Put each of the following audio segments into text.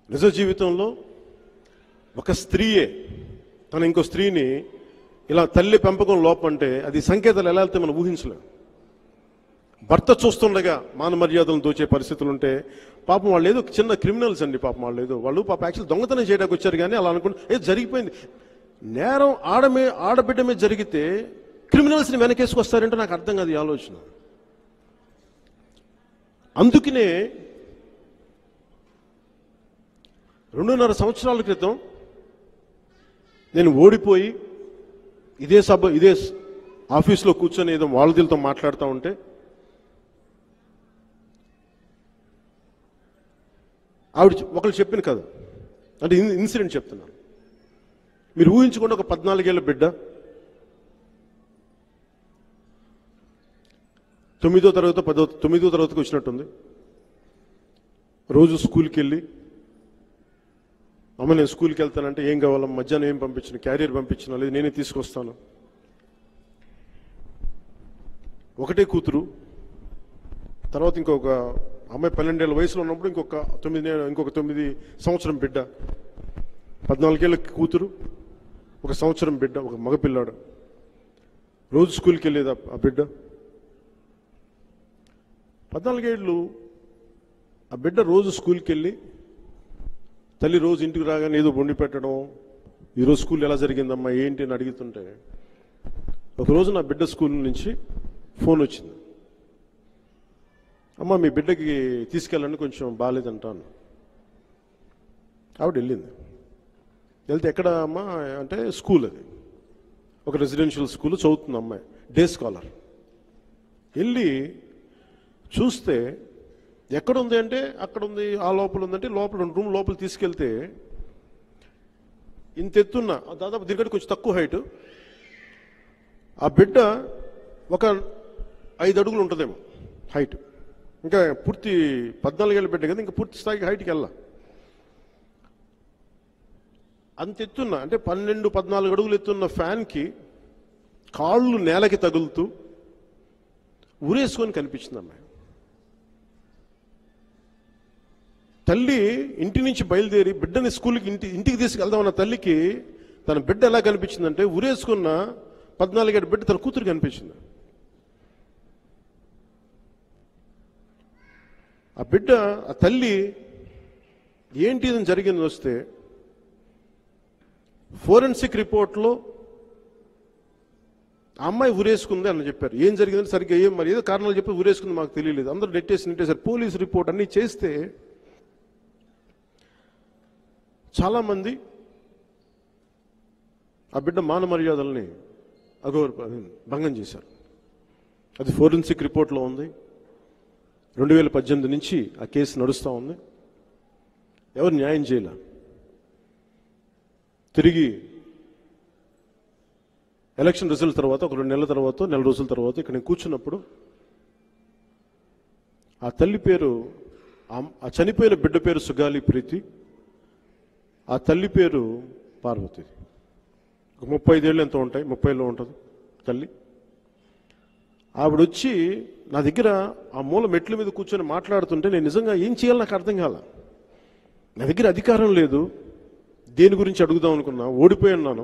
నిజ జీవితంలో ఒక స్త్రీయే తన ఇంకో స్త్రీని ఇలా తల్లి పెంపకం లోపంటే అది సంకేతాలు ఎలా వెళ్తే మనం ఊహించలేం భర్త చూస్తుండగా మాన మర్యాదలను దోచే పరిస్థితులు ఉంటే పాపం వాళ్ళు ఏదో చిన్న క్రిమినల్స్ అండి పాపం వాళ్ళు ఏదో వాళ్ళు పాపం యాక్చువల్ దొంగతనం చేయడానికి వచ్చారు కానీ అలా అనుకుంటే ఏదో జరిగిపోయింది నేరం ఆడమే ఆడబిడ్డ మీద జరిగితే క్రిమినల్స్ని వెనకేసుకొస్తారంటే నాకు అర్థం కాదు ఈ ఆలోచన అందుకనే రెండున్నర సంవత్సరాల క్రితం నేను ఓడిపోయి ఇదే సభ ఇదే స్- ఆఫీస్లో కూర్చొని ఏదో వాళ్ళతో మాట్లాడుతూ ఉంటే ఆవిడ చె- ఒకళ్ళు చెప్పిన కదా అంటే ఇన్- ఇన్సిడెంట్ చెప్తున్నాను మీరు ఊహించుకోండి ఒక పద్నాలుగేళ్ల బిడ్డ తొమ్మిదో తరగతి పదో తొమ్మిదో తరగతికి వచ్చినట్టుంది రోజు స్కూల్కి వెళ్ళి అమ్మ నేను స్కూల్కి వెళ్తానంటే ఏం కావాలమ్మా మధ్యాహ్నం ఏం పంపించిన క్యారియర్ పంపించిన లేదు నేనే తీసుకొస్తాను ఒకటే కూతురు తర్వాత ఇంకొక అమ్మాయి పన్నెండేళ్ళ వయసులో ఉన్నప్పుడు ఇంకొక తొమ్మిది నే- ఇంకొక తొమ్మిది సంవత్సరం బిడ్డ పద్నాలుగేళ్ళ కూతురు ఒక సంవత్సరం బిడ్డ ఒక మగపిల్లాడు రోజు స్కూల్కి వెళ్ళేది ఆ- ఆ బిడ్డ పద్నాలుగేళ్ళు ఆ బిడ్డ రోజు స్కూల్కి వెళ్ళి తల్లి రోజు ఇంటికి రాగానే ఏదో వండి పెట్టడం ఈరోజు స్కూల్ ఎలా జరిగిందమ్మా ఏంటి అని అడుగుతుంటే ఒకరోజు నా బిడ్డ స్కూల్ నుంచి ఫోన్ వచ్చింది అమ్మ మీ బిడ్డకి తీసుకెళ్ళండి కొంచెం బాగాలేదంటాను ఆవిడ వెళ్ళింది వెళ్తే ఎక్కడ అమ్మా అంటే స్కూల్ అది ఒక రెసిడెన్షియల్ స్కూల్ చదువుతుంది అమ్మాయి డే స్కాలర్ వెళ్ళి చూస్తే ఎక్కడ ఉంది అంటే అక్కడ ఉంది ఆ లోపల ఉందంటే లోపల రూమ్ లోపల తీసుకెళ్తే ఇంత ఎత్తున్న దాదాపు దీనికంటే కొంచెం తక్కువ హైట్ ఆ బిడ్డ ఒక ఐదు అడుగులు ఉంటుందేమో హైట్ ఇంకా పూర్తి పద్నాలుగేళ్ళ బిడ్డ కదా ఇంకా పూర్తి స్థాయికి హైట్కి వెళ్ళా అంత ఎత్తున్న అంటే పన్నెండు పద్నాలుగు అడుగులు ఎత్తున్న ఫ్యాన్కి కాళ్ళు నేలకి తగులుతూ ఉరేసుకొని కనిపించింది అమ్మాయి తల్లి ఇంటి నుంచి బయలుదేరి బిడ్డని స్కూల్కి ఇంటి ఇంటికి తీసుకెళ్దామన్న తల్లికి తన బిడ్డ ఎలా కనిపించిందంటే ఉరేసుకున్న పద్నాలుగేడు బిడ్డ తన కూతురు కనిపించింది ఆ బిడ్డ ఆ తల్లి ఏంటి ఇది జరిగింది వస్తే ఫోరెన్సిక్ రిపోర్ట్లో ఆ అమ్మాయి ఉరేసుకుంది అని చెప్పారు ఏం జరిగిందని సరిగ్గా ఏం మరి ఏదో కారణాలు చెప్పి ఉరేసుకుంది మాకు తెలియలేదు అందరూ నెట్టేసి నెట్టేశారు పోలీస్ రిపోర్ట్ అన్ని చేస్తే చాలామంది ఆ బిడ్డ మాన మర్యాదల్ని అగౌర భంగం చేశారు అది ఫోరెన్సిక్ రిపోర్ట్లో ఉంది రెండు వేల పద్దెనిమిది నుంచి ఆ కేసు నడుస్తూ ఉంది ఎవరు న్యాయం చేయలే తిరిగి ఎలక్షన్ రిజల్ట్ తర్వాత ఒక రెండు నెలల తర్వాత నెల రోజుల తర్వాత ఇక్కడ నేను కూర్చున్నప్పుడు ఆ తల్లి పేరు ఆ- ఆ చనిపోయిన బిడ్డ పేరు సుగాలి ప్రీతి ఆ తల్లి పేరు పార్వతి ఒక ముప్పై ఐదేళ్ళు ఎంతో ఉంటాయి ముప్పైలో ఉంటుంది తల్లి ఆవిడ వచ్చి నా దగ్గర ఆ మూల మెట్ల మీద కూర్చొని మాట్లాడుతుంటే నేను నిజంగా ఏం చేయాలో నాకు అర్థం కాల నా దగ్గర అధికారం లేదు దేని గురించి అడుగుదాం అనుకున్నా ఓడిపోయి ఉన్నాను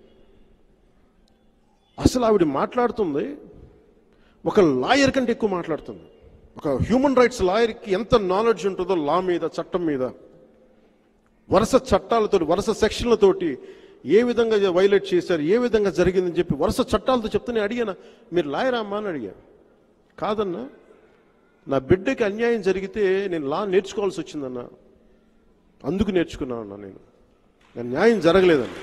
అసలు ఆవిడ మాట్లాడుతుంది ఒక లాయర్ కంటే ఎక్కువ మాట్లాడుతుంది ఒక హ్యూమన్ రైట్స్ లాయర్కి ఎంత నాలెడ్జ్ ఉంటుందో లా మీద చట్టం మీద వరుస చట్టాలతోటి వరుస సెక్షన్లతోటి ఏ విధంగా వైలేట్ చేశారు ఏ విధంగా జరిగిందని చెప్పి వరుస చట్టాలతో చెప్తే నేను అడిగాను మీరు లాయరా అమ్మా అని అడిగా కాదన్నా నా బిడ్డకి అన్యాయం జరిగితే నేను లా నేర్చుకోవాల్సి వచ్చిందన్న అందుకు నేర్చుకున్నాను అన్న నేను నా న్యాయం జరగలేదన్న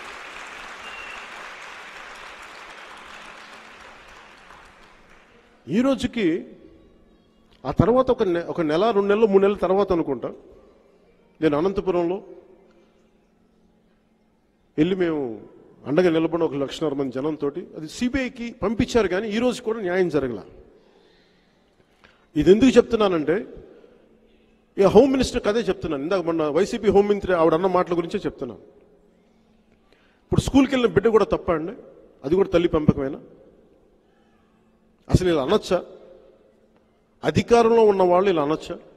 ఈ రోజుకి ఆ తర్వాత ఒక నె ఒక నెల రెండు నెలలు మూడు నెలల తర్వాత అనుకుంటా నేను అనంతపురంలో వెళ్ళి మేము అండగా నిలబడిన ఒక లక్షన్నర మంది జనంతో అది సిబిఐకి పంపించారు కానీ ఈ రోజు కూడా న్యాయం జరగల ఇది ఎందుకు చెప్తున్నానంటే ఇక హోమ్ మినిస్టర్ కదే చెప్తున్నాను ఇందాక మొన్న వైసీపీ హోమ్ మంత్రి ఆవిడ అన్న మాటల గురించే చెప్తున్నాను ఇప్పుడు స్కూల్కి వెళ్ళిన బిడ్డ కూడా తప్ప అండి అది కూడా తల్లి పెంపకమేనా అసలు ఇలా అనొచ్చా అధికారంలో ఉన్న వాళ్ళు ఇలా అనొచ్చా